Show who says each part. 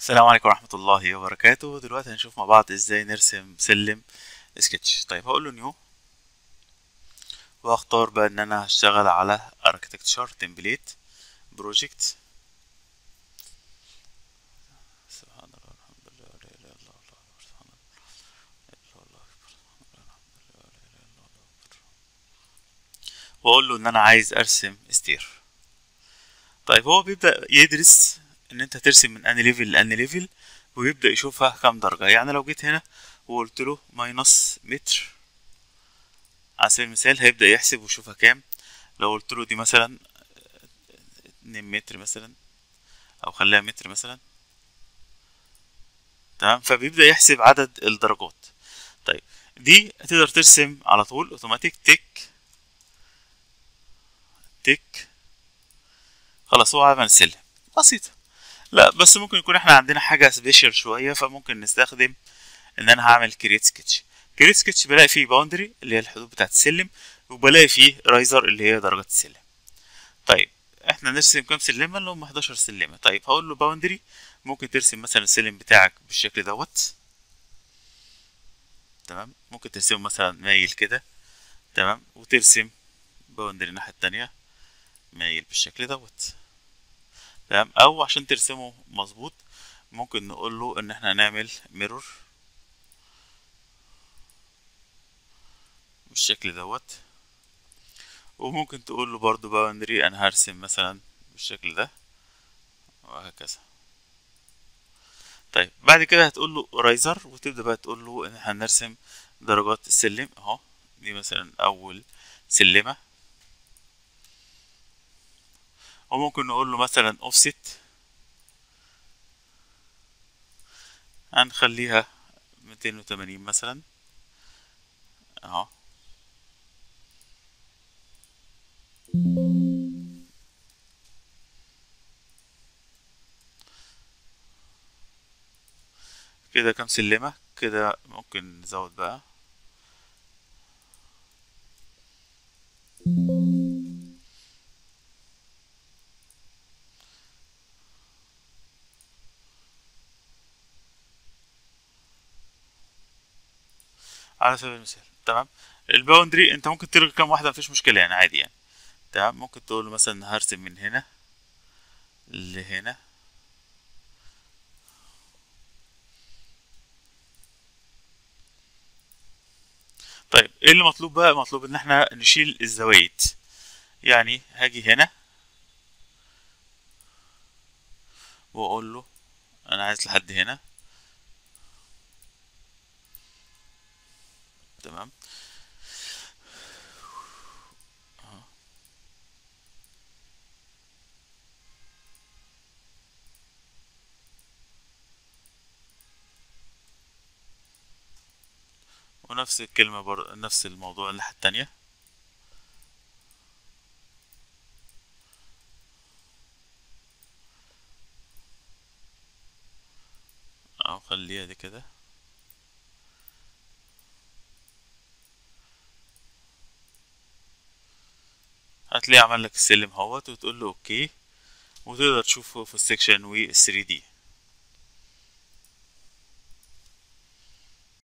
Speaker 1: السلام عليكم ورحمة الله وبركاته دلوقتي هنشوف مع بعض ازاي نرسم سلم سكتش طيب هقول له نيو واختار بقى ان انا هشتغل على اركتكتشر تمبليت بروجكت سبحان الله الحمد لله لا اله الا الله الله أكبر، سبحان الله لا إله إلا الله أكبر، الحمد لله لا إله إلا الله أكبر. واقول له ان انا عايز ارسم ستير طيب هو بيبدأ يدرس ان انت ترسم من اني ليفل لاني ليفل ويبدأ يشوفها كام درجة يعني لو جيت هنا وقلت له ماينس متر على سبيل المثال هيبدأ يحسب ويشوفها كام لو قلت له دي مثلا اتنين متر مثلا او خليها متر مثلا تمام فبيبدأ يحسب عدد الدرجات طيب دي هتقدر ترسم على طول اوتوماتيك تك تك خلاص هو عمل سلم بسيطة لا بس ممكن يكون احنا عندنا حاجة سبيشال شوية فممكن نستخدم ان انا هعمل كريت سكتش كريت سكتش بلاقي فيه باوندري اللي هي الحدود بتاعت السلم وبلاقي فيه رايزر اللي هي درجات السلم طيب احنا نرسم كام سلمة اللي هم 11 سلمة طيب هقول له باوندري ممكن ترسم مثلا السلم بتاعك بالشكل دوت تمام ممكن ترسمه مثلا مايل كده تمام وترسم باوندري الناحية التانية مايل بالشكل دوت تمام او عشان ترسمه مظبوط ممكن نقول له ان احنا نعمل ميرور بالشكل دوت وممكن تقول له برضو باوندري انا هرسم مثلا بالشكل ده وهكذا طيب بعد كده هتقول له رايزر وتبدا بقى تقول له ان احنا هنرسم درجات السلم اهو دي مثلا اول سلمه وممكن نقول له مثلا اوفست هنخليها ميتين وتمانين مثلا اهو كده كام سلمة كده ممكن نزود بقى على سبيل المثال تمام الباوندري انت ممكن تلغي كام واحده مفيش مشكله يعني عادي يعني تمام ممكن تقول له مثلا هرسم من هنا لهنا طيب ايه اللي مطلوب بقى مطلوب ان احنا نشيل الزوايد يعني هاجي هنا واقول له انا عايز لحد هنا تمام أهو. ونفس الكلمة بر... نفس الموضوع الناحية التانية أو خليها دي كده هتلاقيه عمل لك السلم اهوت وتقول له اوكي وتقدر تشوفه في السكشن وال 3 دي